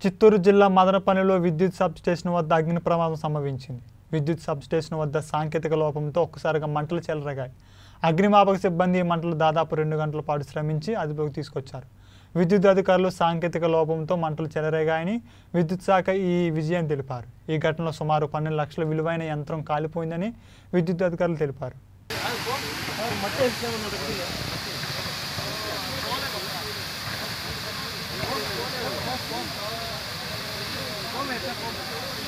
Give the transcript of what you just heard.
చిత్తూరు జిల్లా మదనపల్లిలో విద్యుత్ సబ్ స్టేషన్ వద్ద అగ్ని ప్రమాదం సంభవించింది విద్యుత్ సబ్ స్టేషన్ వద్ద సాంకేతిక లోపంతో ఒక్కసారిగా మంటలు చెలరగాయి అగ్నిమాపక సిబ్బంది ఈ మంటలు దాదాపు రెండు గంటల పాటు శ్రమించి అదుపులోకి తీసుకొచ్చారు విద్యుత్ అధికారులు సాంకేతిక లోపంతో మంటలు చెలరేగాయని విద్యుత్ శాఖ ఈ విజయం తెలిపారు ఈ ఘటనలో సుమారు పన్నెండు లక్షల విలువైన యంత్రం కాలిపోయిందని విద్యుత్ అధికారులు తెలిపారు ఫోన్